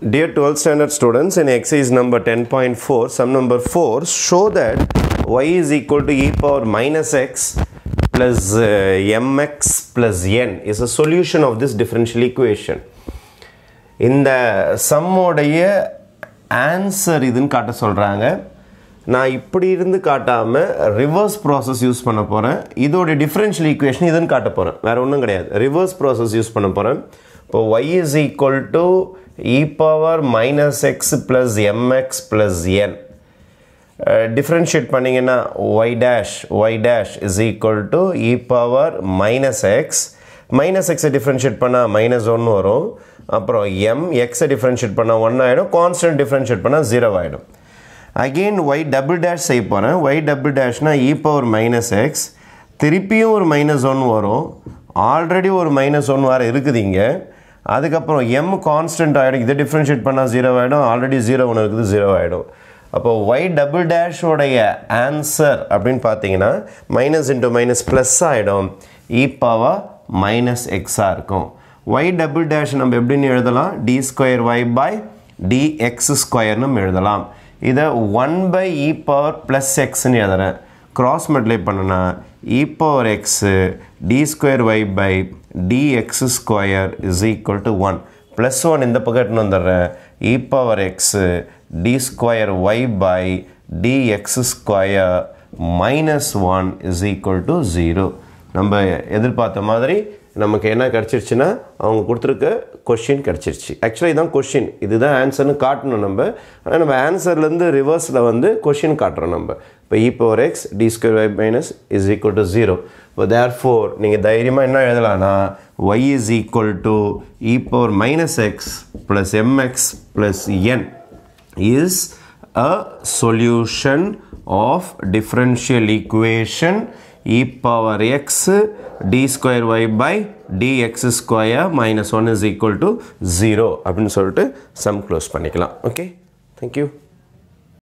Dear 12th standard students, in exercise number 10.4, sum number 4, show that y is equal to e power minus x plus uh, mx plus n is a solution of this differential equation. இந்த சம்மோடைய answer இதுன்னு காட்ட சொல்கிறாங்க நான் இப்படி இருந்து காட்டாமல் reverse process use பண்ண போகிறேன் இதோட டிஃப்ரென்ஷியல் ஈக்குவேஷன் இதுன்னு காட்ட போகிறேன் வேறு ஒன்றும் கிடையாது ரிவர்ஸ் ப்ராசஸ் யூஸ் பண்ண போகிறேன் இப்போ y is equal to e power minus x plus m x plus n differentiate பண்ணிங்கன்னா y dash y dash is equal to e power minus x minus எக்ஸை டிஃப்ரென்ஷியேட் பண்ணால் மைனஸ் ஒன்று வரும் அப்புறம் எம் எக்ஸை டிஃப்ரென்ஷியேட் பண்ணால் ஒன் ஆகிடும் கான்ஸ்டன்ட் டிஃப்ரென்ஷியேட் பண்ணால் ஜீரோ ஆகிடும் அகெயின் ஒய் டபுள் டேஷ் செய்ய போகிறேன் ஒய் டபுள் டேஷ்னால் இ பவர் மைனஸ் எக்ஸ் திருப்பியும் ஒரு மைனஸ் ஒன் வரும் ஆல்ரெடி ஒரு மைனஸ் ஒன் வேறு இருக்குது இங்கே அதுக்கப்புறம் எம் கான்ஸ்டன்ட் ஆகிடும் இதை டிஃப்ரென்ஷியேட் பண்ணால் ஜீரோ ஆகிடும் ஆல்ரெடி ஜீரோ ஒன்று இருக்குது ஜீரோ ஆகிடும் அப்போ ஒய் டபுள் டேஷோடைய ஆன்சர் அப்படின்னு பார்த்தீங்கன்னா மைனஸ் இன்ட்டு மைனஸ் ப்ளஸ் ஆகிடும் இ பவர் மைனஸ் எக்ஸாக இருக்கும் ஒய் டபுள் டேஷ் நம்ம எப்படின்னு எழுதலாம் d square y by d x ஸ்கொயர்னு எழுதலாம் இதை one by e power plus எக்ஸ்ன்னு எழுதுறேன் கிராஸ் மல்டிப்ளை பண்ணுனா e power x d square y by d x square is equal to one plus one இந்த பக்கம் எடுத்துன்னு வந்துடுறேன் e power x d square y by d x square minus one is equal to zero நம்ம எதிர்பார்த்த மாதிரி நமக்கு என்ன கிடச்சிருச்சுன்னா அவங்க கொடுத்துருக்க கொஷின் கிடச்சிருச்சு ஆக்சுவலாக இதுதான் கொஷின் இதுதான் ஆன்சர்னு காட்டணும் நம்ம ஆனால் நம்ம ஆன்சர்லேருந்து ரிவர்ஸில் வந்து கொஷின் காட்டுறோம் நம்ம இப்போ e power x d square y minus is equal to zero இப்போ தேர் ஃபோர் நீங்கள் தைரியமாக என்ன எழுதலாம்னா y is equal to e power minus x plus m x plus n is a solution of differential equation e power x d square y by dx square minus 1 is equal to 0 அப்படின்னு சொல்லிட்டு sum close பண்ணிக்கலாம் okay thank you